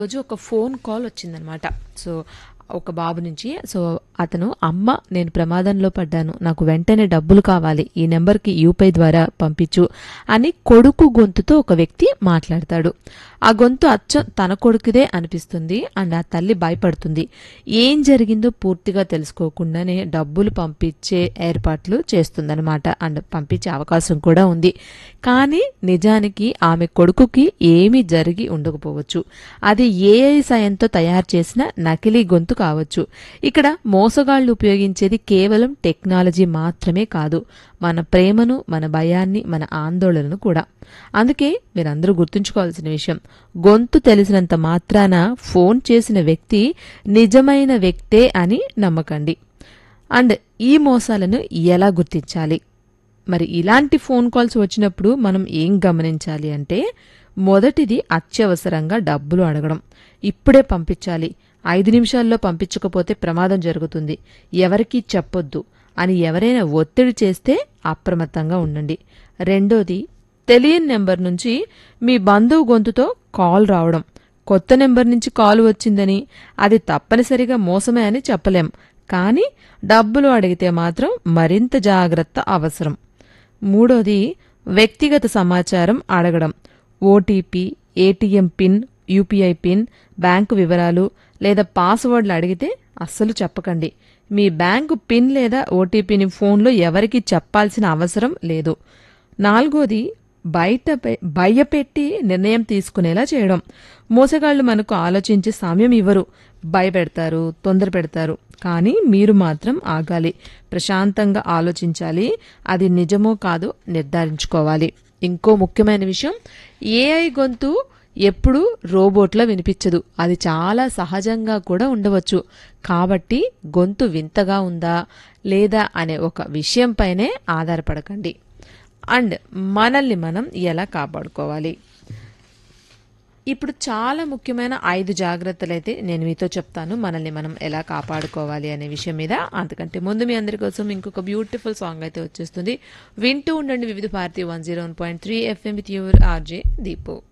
రోజు ఒక phone call వచ్చిందనమాట సో ఒక బాబు నుంచి సో అతను అమ్మ నేను ప్రమాదంలో పడ్డాను నాకు వెంటనే డబ్బులు కావాలి ఈ నెంబర్కి యూపై ద్వారా పంపించు అని కొడుకు గొంతుతో ఒక వ్యక్తి మాట్లాడతాడు ఆ గొంతు అచ్చం తన కొడుకుదే అనిపిస్తుంది అండ్ ఆ తల్లి భయపడుతుంది ఏం జరిగిందో పూర్తిగా తెలుసుకోకుండానే డబ్బులు పంపించే ఏర్పాట్లు చేస్తుందన్నమాట అండ్ పంపించే అవకాశం కూడా ఉంది కానీ నిజానికి ఆమె కొడుకుకి ఏమీ జరిగి ఉండకపోవచ్చు అది ఏఐ సాయంతో తయారు చేసిన నకిలీ గొంతు కావచ్చు ఇక్కడ మోసగాళ్లు ఉపయోగించేది కేవలం టెక్నాలజీ మాత్రమే కాదు మన ప్రేమను మన భయాన్ని మన ఆందోళనను కూడా అందుకే మీరందరూ గుర్తుంచుకోవాల్సిన విషయం గొంతు తెలిసినంత మాత్రాన ఫోన్ చేసిన వ్యక్తి నిజమైన వ్యక్తే అని నమ్మకండి అండ్ ఈ మోసాలను ఎలా గుర్తించాలి మరి ఇలాంటి ఫోన్ కాల్స్ వచ్చినప్పుడు మనం ఏం గమనించాలి అంటే మొదటిది అత్యవసరంగా డబ్బులు అడగడం ఇప్పుడే పంపించాలి ఐదు నిమిషాల్లో పంపించకపోతే ప్రమాదం జరుగుతుంది ఎవరికీ చెప్పొద్దు అని ఎవరైనా ఒత్తిడి చేస్తే అప్రమత్తంగా ఉండండి రెండోది తెలియని నెంబర్ నుంచి మీ బంధువు గొంతుతో కాల్ రావడం కొత్త నెంబర్ నుంచి కాల్ వచ్చిందని అది తప్పనిసరిగా మోసమే అని చెప్పలేం కానీ డబ్బులు అడిగితే మాత్రం మరింత జాగ్రత్త అవసరం మూడోది వ్యక్తిగత సమాచారం అడగడం OTP ATM pin UPI pin bank వివరాలు లేదా పాస్వర్డ్లు అడిగితే అస్సలు చెప్పకండి మీ బ్యాంకు పిన్ లేదా ఓటీపీని ఫోన్లో ఎవరికి చెప్పాల్సిన అవసరం లేదు నాలుగోది బయట పె- భయపెట్టి నిర్ణయం తీసుకునేలా చేయడం మోసగాళ్లు మనకు ఆలోచించే సమయం ఇవ్వరు భయపెడతారు తొందర పెడతారు కానీ మీరు మాత్రం ఆగాలి ప్రశాంతంగా ఆలోచించాలి అది నిజమో కాదో నిర్ధారించుకోవాలి ఇంకో ముఖ్యమైన విషయం ఏఐ గొంతు ఎప్పుడూ రోబోట్లా వినిపించదు అది చాలా సహజంగా కూడా ఉండవచ్చు కాబట్టి గొంతు వింతగా ఉందా లేదా అనే ఒక విషయంపైనే ఆధారపడకండి అండ్ మనల్ని మనం ఎలా కాపాడుకోవాలి ఇప్పుడు చాలా ముఖ్యమైన ఐదు జాగ్రత్తలు అయితే నేను మీతో చెప్తాను మనల్ని మనం ఎలా కాపాడుకోవాలి అనే విషయం మీద అంతకంటే ముందు మీ అందరి కోసం ఇంకొక బ్యూటిఫుల్ సాంగ్ అయితే వచ్చేస్తుంది వింటూ ఉండండి Vividh Bharati one zero one point three FM with your RJ Deepu